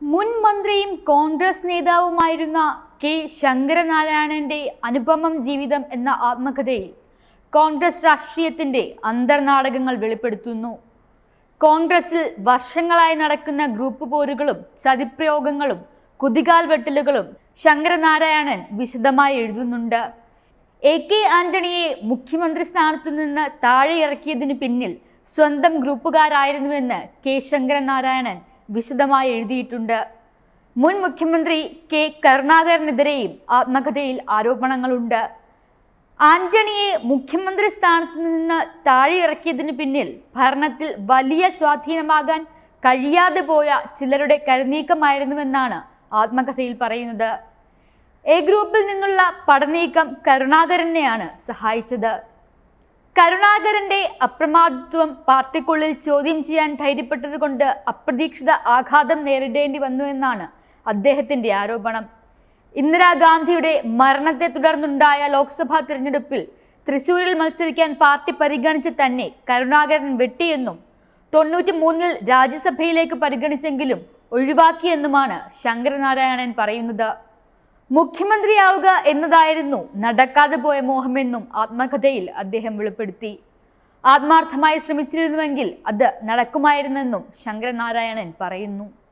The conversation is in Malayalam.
മുൻ മന്ത്രിയും കോൺഗ്രസ് നേതാവുമായിരുന്ന കെ ശങ്കരനാരായണന്റെ അനുപമം ജീവിതം എന്ന ആത്മകഥയിൽ കോൺഗ്രസ് രാഷ്ട്രീയത്തിന്റെ അന്തർനാടകങ്ങൾ വെളിപ്പെടുത്തുന്നു കോൺഗ്രസിൽ വർഷങ്ങളായി നടക്കുന്ന ഗ്രൂപ്പ് പോരുകളും ചതിപ്രയോഗങ്ങളും കുതികാൽ വെട്ടലുകളും ശങ്കരനാരായണൻ വിശദമായി എഴുതുന്നുണ്ട് എ കെ ആന്റണിയെ മുഖ്യമന്ത്രി സ്ഥാനത്തു നിന്ന് താഴെ ഇറക്കിയതിനു പിന്നിൽ സ്വന്തം ഗ്രൂപ്പുകാരായിരുന്നുവെന്ന് കെ ശങ്കരനാരായണൻ വിശദമായി എഴുതിയിട്ടുണ്ട് മുൻ മുഖ്യമന്ത്രി കെ കരുണാകരനെതിരെയും ആത്മകഥയിൽ ആരോപണങ്ങളുണ്ട് ആന്റണിയെ മുഖ്യമന്ത്രി സ്ഥാനത്ത് നിന്ന് താഴെ ഇറക്കിയതിന് പിന്നിൽ ഭരണത്തിൽ വലിയ സ്വാധീനമാകാൻ കഴിയാതെ പോയ ചിലരുടെ കരുനീക്കമായിരുന്നുവെന്നാണ് ആത്മകഥയിൽ പറയുന്നത് എ ഗ്രൂപ്പിൽ നിന്നുള്ള പടനീക്കം കരുണാകരനെയാണ് സഹായിച്ചത് കരുണാകരന്റെ അപ്രമാദിത്വം പാർട്ടിക്കുള്ളിൽ ചോദ്യം ചെയ്യാൻ ധൈര്യപ്പെട്ടത് കൊണ്ട് അപ്രതീക്ഷിത ആഘാതം നേരിടേണ്ടി വന്നു എന്നാണ് അദ്ദേഹത്തിന്റെ ആരോപണം ഇന്ദിരാഗാന്ധിയുടെ മരണത്തെ തുടർന്നുണ്ടായ ലോക്സഭാ തിരഞ്ഞെടുപ്പിൽ തൃശൂരിൽ മത്സരിക്കാൻ പാർട്ടി പരിഗണിച്ച് തന്നെ കരുണാകരൻ വെട്ടിയെന്നും തൊണ്ണൂറ്റി മൂന്നിൽ രാജ്യസഭയിലേക്ക് പരിഗണിച്ചെങ്കിലും ഒഴിവാക്കിയെന്നുമാണ് ശങ്കരനാരായണൻ പറയുന്നത് മുഖ്യമന്ത്രിയാവുക എന്നതായിരുന്നു നടക്കാതെ പോയ മോഹമെന്നും ആത്മകഥയിൽ അദ്ദേഹം വെളിപ്പെടുത്തി ആത്മാർത്ഥമായി ശ്രമിച്ചിരുന്നുവെങ്കിൽ അത് നടക്കുമായിരുന്നെന്നും ശങ്കരനാരായണൻ പറയുന്നു